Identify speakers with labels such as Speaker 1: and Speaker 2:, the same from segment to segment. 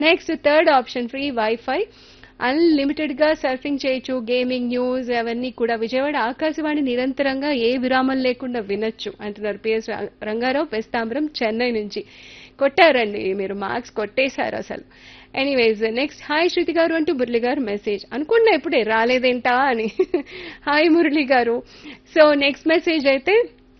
Speaker 1: next third option free wifi unlimited గా surfing చేయొచ్చు gaming news అవన్నీ కూడా విజయవాడ ఆకాశవాణి నిరంతరంగా ఏ విరామం లేకుండా వినొచ్చు అంటున్నారు పిఎస్ రంగారావు వెస్తాంబరం చెన్నై నుంచి కొట్టారండి మీరు మార్క్స్ కొట్టేశారు అసలు ఎనీవేస్ నెక్స్ట్ హాయ్ శృతి గారు అంటూ మురళి గారు మెసేజ్ అనుకున్నా ఇప్పుడే రాలేదేంటా అని హాయ్ మురళి గారు సో నెక్స్ట్ మెసేజ్ అయితే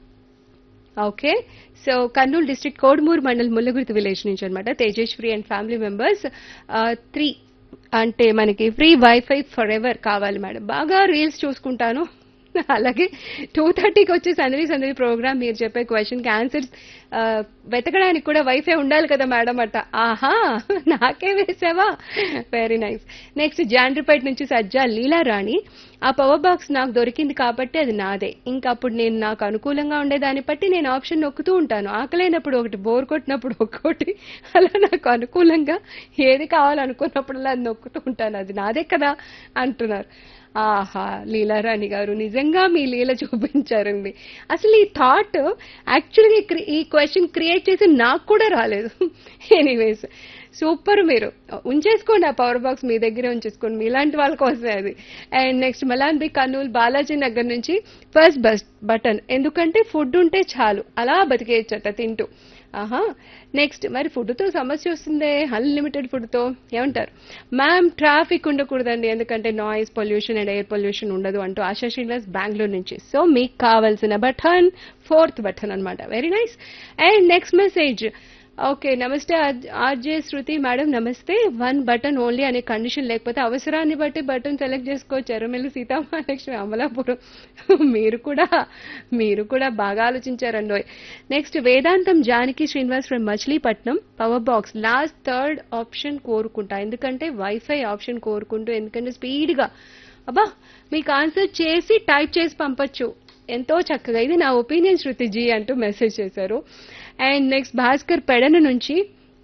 Speaker 1: okay so Kurnool district Kodumuru mandal Mullagurthi village నుంచి అనమాట Tejeswari and family members three అంటే మనకి ఫ్రీ వైఫై ఫర్ ఎవర్ కావాలి మేడం బాగా రీల్స్ చూసుకుంటాను అలాగే టూ థర్టీకి వచ్చే సందడి సందడి ప్రోగ్రామ్ మీరు చెప్పే క్వశ్చన్కి ఆన్సర్స్ వెతకడానికి కూడా వైఫై ఉండాలి కదా మేడం అట్ట ఆహా నాకే వేసావా వెరీ నైస్ నెక్స్ట్ జాండ్రిపేట నుంచి సజ్జా లీలారాణి ఆ పవర్ బాక్స్ నాకు దొరికింది కాబట్టి అది నాదే ఇంకా అప్పుడు నేను నాకు అనుకూలంగా ఉండేదాన్ని బట్టి నేను ఆప్షన్ నొక్కుతూ ఉంటాను ఆకలేనప్పుడు ఒకటి బోర్ కొట్టినప్పుడు ఒక్కొక్కటి అలా నాకు అనుకూలంగా ఏది కావాలనుకున్నప్పుడల్లా అది నొక్కుతూ ఉంటాను అది నాదే కదా అంటున్నారు ఆహా లీలారాణి గారు నిజంగా మీ లీల చూపించారండి అసలు ఈ థాట్ యాక్చువల్గా ఈ క్వశ్చన్ క్రియేట్ చేసి నాకు కూడా రాలేదు ఎనీవేస్ సూపర్ మీరు ఉంచేసుకోండి ఆ పవర్ బాక్స్ మీ దగ్గరే ఉంచేసుకోండి మీలాంటి వాళ్ళ కోసమే అది అండ్ నెక్స్ట్ మలాన్ బి కర్నూలు బాలాజీ నగర్ నుంచి ఫస్ట్ బస్ బటన్ ఎందుకంటే ఫుడ్ ఉంటే చాలు అలా బతికేయచ్చట తింటూ ఆహా నెక్స్ట్ మరి ఫుడ్తో సమస్య వస్తుందే అన్లిమిటెడ్ ఫుడ్తో ఏమంటారు మ్యామ్ ట్రాఫిక్ ఉండకూడదండి ఎందుకంటే noise pollution and air pollution ఉండదు అంటూ ఆశా శ్రీనివాస్ బెంగళూరు నుంచి సో మీకు కావాల్సిన బటన్ ఫోర్త్ బటన్ అనమాట very nice and next message okay నమస్తే ఆర్జే శృతి మేడం నమస్తే వన్ బటన్ ఓన్లీ అనే కండిషన్ లేకపోతే అవసరాన్ని బట్టి బటన్ సెలెక్ట్ చేసుకోవచ్చు ఎర్రమెల్లి సీతామహాలక్ష్మి అమలాపురం మీరు కూడా మీరు కూడా బాగా ఆలోచించారండి next Vedantam Janaki Srinivas from Machilipatnam power box last third option కోరుకుంటా ఎందుకంటే వైఫై ఆప్షన్ కోరుకుంటూ ఎందుకంటే స్పీడ్గా అబ్బా మీకు ఆన్సర్ చేసి టైప్ చేసి పంపొచ్చు ఎంతో చక్కగా ఇది నా ఒపీనియన్ శృతి జీ అంటూ మెసేజ్ చేశారు అండ్ నెక్స్ట్ భాస్కర్ పెడన నుంచి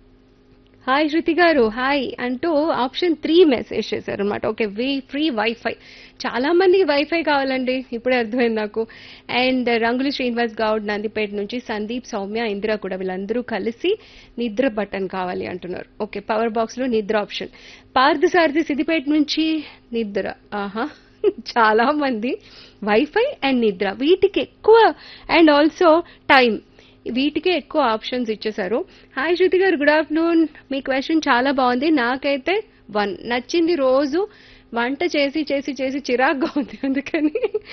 Speaker 1: హాయ్ శృతి గారు హాయ్ అంటూ ఆప్షన్ త్రీ మెసేజ్ చేశారు అనమాట ఓకే వి ఫ్రీ వైఫై చాలా మందికి వైఫై కావాలండి ఇప్పుడే అర్థమైంది నాకు అండ్ రంగులు శ్రీనివాస్ గౌడ్ నందిపేట నుంచి సందీప్ సౌమ్య ఇందిరా కూడా వీళ్ళందరూ కలిసి నిద్ర బటన్ కావాలి అంటున్నారు ఓకే పవర్ బాక్స్ లో నిద్ర ఆప్షన్ పార్థసారథి సిద్దిపేట నుంచి నిద్ర ఆహా చాలా మంది వైఫై అండ్ నిద్ర వీటికి ఎక్కువ అండ్ ఆల్సో టైం వీటికే ఎక్కువ ఆప్షన్స్ ఇచ్చేశారు హాయ్ శృతి గారు గుడ్ ఆఫ్టర్నూన్ మీ క్వశ్చన్ చాలా బాగుంది నాకైతే వన్ నచ్చింది రోజు వంట చేసి చేసి చేసి చిరాగ్గా ఉంది అందుకని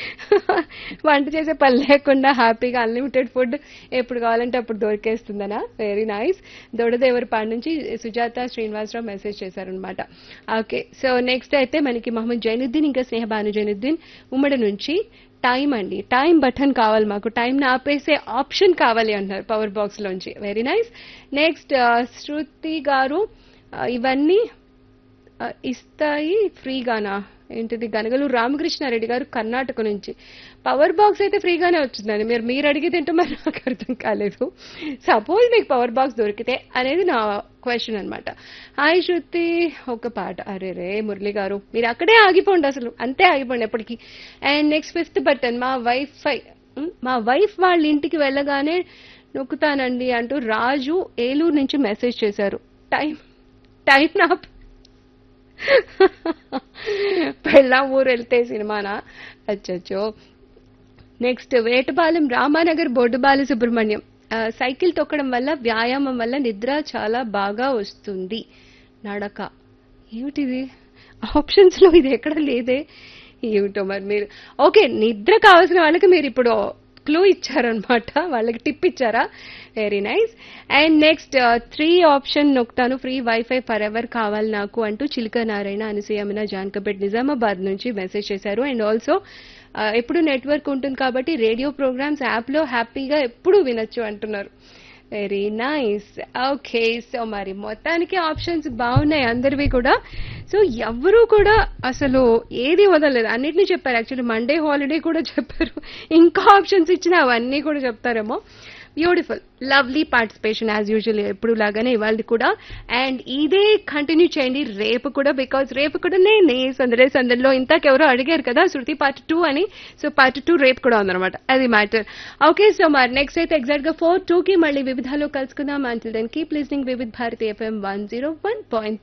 Speaker 1: వంట చేసే పని లేకుండా హ్యాపీగా అన్లిమిటెడ్ ఫుడ్ ఎప్పుడు కావాలంటే అప్పుడు దొరికేస్తుందనా వెరీ నైస్ దొడదేవరపాడు నుంచి సుజాత శ్రీనివాసరావు మెసేజ్ చేశారనమాట ఓకే సో నెక్స్ట్ అయితే మనకి మహమ్మద్ జైనుద్దీన్ ఇంకా స్నేహ భాను జైనుద్దీన్ ఉమ్మడి నుంచి టైం అండి టైం బటన్ కావాలి మాకు టైం ఆపేసే ఆప్షన్ కావాలి అంటున్నారు పవర్ బాక్స్ లోంచి వెరీ నైస్ నెక్స్ట్ శృతి గారు ఇవన్నీ ఇస్తాయి ఫ్రీగానా ఏంటిది గనగలు రామకృష్ణారెడ్డి గారు కర్ణాటక నుంచి పవర్ బాక్స్ అయితే ఫ్రీగానే వచ్చిందండి మీరు మీరు అడిగితే ఏంటో మరి నాకు అర్థం కాలేదు సపోజ్ మీకు పవర్ బాక్స్ దొరికితే అనేది నా క్వశ్చన్ అనమాట హాయ్ శృతి ఒక పాట అరే రే మురళి గారు మీరు అక్కడే ఆగిపోండి అసలు అంతే ఆగిపోండి ఎప్పటికీ అండ్ నెక్స్ట్ ఫిఫ్త్ బటన్ మా వైఫై మా వైఫ్ వాళ్ళ ఇంటికి వెళ్ళగానే నొక్కుతానండి అంటూ రాజు ఏలూరు నుంచి మెసేజ్ చేశారు టైం టైం నా పెళ్ళాం ఊరు వెళ్తే సినిమానా అచ్చచ్చో నెక్స్ట్ వేటపాలెం రామానగర్ బొడ్డుబాల సుబ్రహ్మణ్యం సైకిల్ తొక్కడం వల్ల వ్యాయామం వల్ల నిద్ర చాలా బాగా వస్తుంది నడక ఏమిటిది ఆప్షన్స్ లో ఇది ఎక్కడ లేదే ఏమిటో మరి మీరు ఓకే నిద్ర కావాల్సిన వాళ్ళకి మీరు ఇప్పుడు క్లూ ఇచ్చారనమాట వాళ్ళకి టిప్ ఇచ్చారా very nice and next three option నొక్తాను ఫ్రీ వైఫై ఫర్ ఎవర్ కావాలి నాకు అంటూ చిలుక నారాయణ అనసూయమిన జాన్కపేట్ నిజామాబాద్ నుంచి మెసేజ్ చేశారు అండ్ ఆల్సో ఎప్పుడు నెట్వర్క్ ఉంటుంది కాబట్టి రేడియో ప్రోగ్రామ్స్ యాప్లో హ్యాపీగా ఎప్పుడు వినొచ్చు అంటున్నారు వెరీ నైస్ ఓకే సో మరి మొత్తానికి ఆప్షన్స్ బాగున్నాయి అందరివి కూడా సో ఎవరు కూడా అసలు ఏది వదలలేదు అన్నిటినీ చెప్పారు యాక్చువల్లీ మండే హాలిడే కూడా చెప్పారు ఇంకా ఆప్షన్స్ ఇచ్చినా అవన్నీ కూడా చెప్తారేమో beautiful lovely participation as usual ఎప్పుడు లాగానే ఇవాళ కూడా అండ్ ఇదే కంటిన్యూ చేయండి రేపు కూడా బికాజ్ రేపు కూడా నేనే సందడే సందడిలో ఇంతకెవరో అడిగారు కదా శృతి పార్ట్ టూ అని సో పార్ట్ టూ రేపు కూడా ఉందన్నమాట అది మ్యాటర్ ఓకే సో మరి నెక్స్ట్ అయితే ఎగ్జాక్ట్ గా ఫోర్ టూ కి మళ్ళీ వివిధాలో కలుసుకుందాం until then keep listening Vividh Bharati FM one zero one point